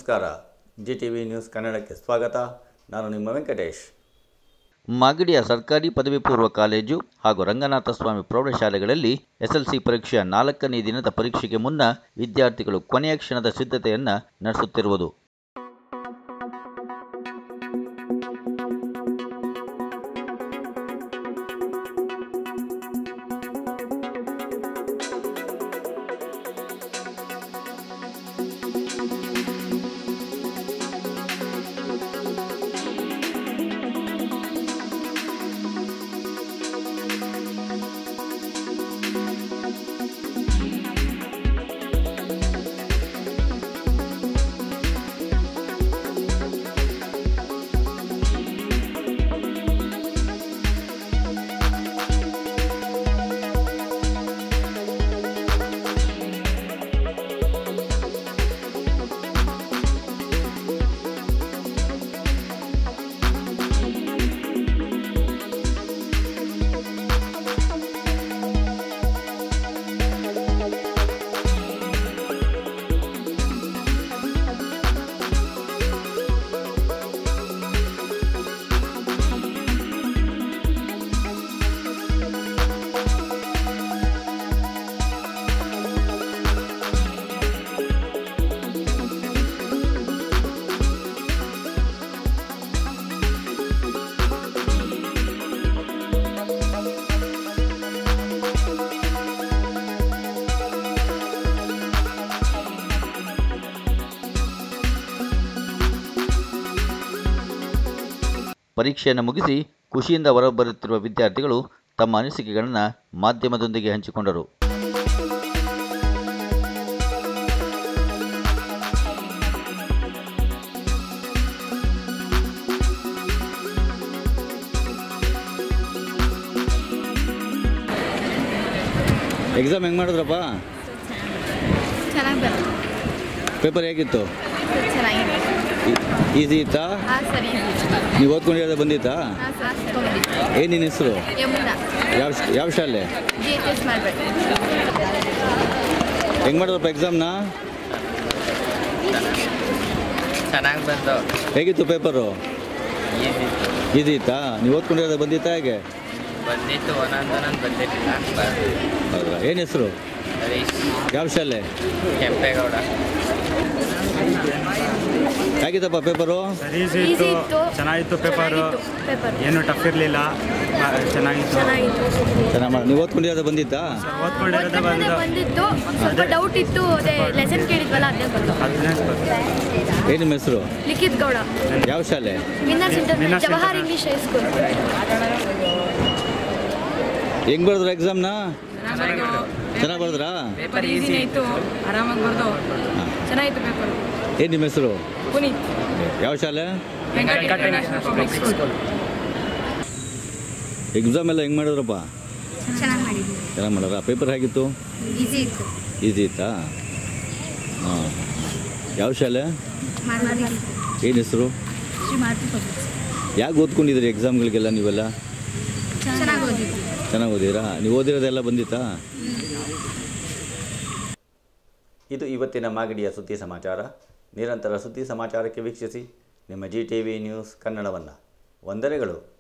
ನಮಸ್ಕಾರ G T V news ಕನ್ನಡಕ್ಕೆ ಸ್ವಾಗತ ನಾನು ನಿಮ್ಮ ವೆಂಕಟೇಶ್ ಮಾಗಡಿಯ ಸರ್ಕಾರಿ ಪದವಿ ಪೂರ್ವ ಕಾಲೇಜು ಹಾಗೂ ರಂಗನಾಥ ಸ್ವಾಮಿ ಪ್ರೌಢಶಾಲೆಗಳಲ್ಲಿ ಎಸ್ಎಲ್ಸಿ ಪರೀಕ್ಷೆಯ ನಾಲ್ಕನೇ ದಿನದ ಪರೀಕ್ಷೆಗೆ ಮುನ್ನ ವಿದ್ಯಾರ್ಥಿಗಳು ಕೊನೆಯ ಕ್ಷಣದ ಸಿದ್ಧತೆಯನ್ನು ನಡೆಸುತ್ತಿರುವುದು ಪರೀಕ್ಷೆಯನ್ನು ಮುಗಿಸಿ ಖುಷಿಯಿಂದ ಹೊರಬರುತ್ತಿರುವ ವಿದ್ಯಾರ್ಥಿಗಳು ತಮ್ಮ ಅನಿಸಿಕೆಗಳನ್ನು ಮಾಧ್ಯಮದೊಂದಿಗೆ ಹಂಚಿಕೊಂಡರು ಎಕ್ಸಾಮ್ ಹೆಂಗೆ ಮಾಡಿದ್ರಪ್ಪ ಚೆನ್ನಾಗಿ ಬರುತ್ತೆ ಪೇಪರ್ ಹೇಗಿತ್ತು ಚೆನ್ನಾಗಿದೆ ಈಸಿ ಇತ್ತಾ ಹಾಂ ಸರಿ ನೀವು ಓದ್ಕೊಂಡಿರೋದು ಬಂದಿತ್ತಾ ಹಾಂ ಸರ್ ತೊಗೊಂಡಿದ್ದೆ ಏನು ನಿನ್ನ ಹೆಸರು ಯಮುನಾ ಯಾವ ಯಾವ ಶಾಲೆ ಜಿ ಎಚ್ ಎಸ್ ಮಾಡಬೇಕು ಹೆಂಗೆ ಮಾಡಿದ್ರಪ್ಪ ಎಕ್ಸಾಮ್ನ ಚೆನ್ನಾಗಿ ಬಂತು ಹೇಗಿತ್ತು ಪೇಪರು ಈಸಿ ಈಸಿ ಇತ್ತಾ ನೀವು ಓದ್ಕೊಂಡಿರೋದು ಬಂದಿತ್ತಾ ಹೇಗೆ ಬಂದಿತ್ತು ಒಂದೊಂದು ಒಂದೊಂದು ಬಂದಿರಲಿಲ್ಲ ಹೌದಾ ಏನು ಹೆಸರು ಹರೀಶ್ ಯಾವ ಶಾಲೆ ಕೆಂಪೇಗೌಡ ಹೇಗಿತ್ತಪ್ಪ ಪೇಪರು ಈಸಿ Easy ಇತ್ತು ಇತ್ತು. ಚೆನ್ನಾಗಿತ್ತು ಪೇಪರು ಪೇಪರ್ ಏನು ಟಫ್ ಇರಲಿಲ್ಲ ಚೆನ್ನಾಗಿತ್ತು ಚೆನ್ನಾಗಿತ್ತು ಚೆನ್ನಾಗಿ ಮಾಡಿ ನೀವು ಓದ್ಕೊಂಡಿರೋದು ಬಂದಿತ್ತಾ ಓದ್ಕೊಂಡಿರೋದೇ ಓದ್ಕೊಂಡೇ ಬಂದು ಬಂದಿತ್ತು ಸ್ವಲ್ಪ ಡೌಟ್ ಇತ್ತು ಅದೇ ಲೆಸನ್ ಕೇಳಿದ್ವಲ್ಲ ಅದೇ ಬಂತು ಹದಿನೈದು ಬಂತು ಏನು ನಿಮ್ಮ ಹೆಸರು ಲಿಖಿತ್ ಗೌಡ ಯಾವ ಶಾಲೆ winners inter Winners Jawahar Inter- English high school ಹೆಂಗೆ ಬರೆದ್ರು ಎಕ್ಸಾಮ್ನ ಚೆನ್ನಾಗಿ ಬರೆದ್ರಾ ಪೇಪರ್ ಈಸಿನೇ ಇತ್ತು ಆರಾಮಾಗಿ ಬರ್ದು ಚೆನ್ನಾಗಿತ್ತು ಪೇಪರ್ ಏನು ನಿಮ್ಮ ಹೆಸರು ಪುನೀತ್ ಯಾವ ಶಾಲೆ Venkata international public school exam ಎಲ್ಲ ಹೆಂಗೆ ಮಾಡಿದ್ರಪ್ಪ ಚೆನ್ನಾಗಿ ಮಾಡಿದ್ವಿ ಚೆನ್ನಾಗಿ ಮಾಡಾರ ಪೇಪರ್ ಹೇಗಿತ್ತು ಈಸಿ ಇತ್ತು ಈಸಿ ಇತ್ತಾ ಹಾಂ ಯಾವ ಶಾಲೆ ಏನು ಹೆಸರು ಶ್ರೀ ಮಾರುತಿ ಪಬ್ಲಿಕ್ ಯಾಕೆ ಓದ್ಕೊಂಡಿದ್ದೀರಿ ಎಕ್ಸಾಮ್ಗಳಿಗೆಲ್ಲ ನೀವೆಲ್ಲ ಚೆನ್ನಾಗಿ ಓದಿದ್ವಿ ಚೆನ್ನಾಗಿ ಓದಿರಾ ನೀವು ಓದಿರೋದೆಲ್ಲ ಬಂದಿತ್ತಾ ಇದು ಇವತ್ತಿನ ಮಾಗಡಿಯ ಸುದ್ದಿ ಸಮಾಚಾರ ನಿರಂತರ ಸುದ್ದಿ ಸಮಾಚಾರಕ್ಕೆ ವೀಕ್ಷಿಸಿ ನಿಮ್ಮ ಜಿ ಟಿ ವಿ ನ್ಯೂಸ್ ಕನ್ನಡವನ್ನು ವಂದನೆಗಳು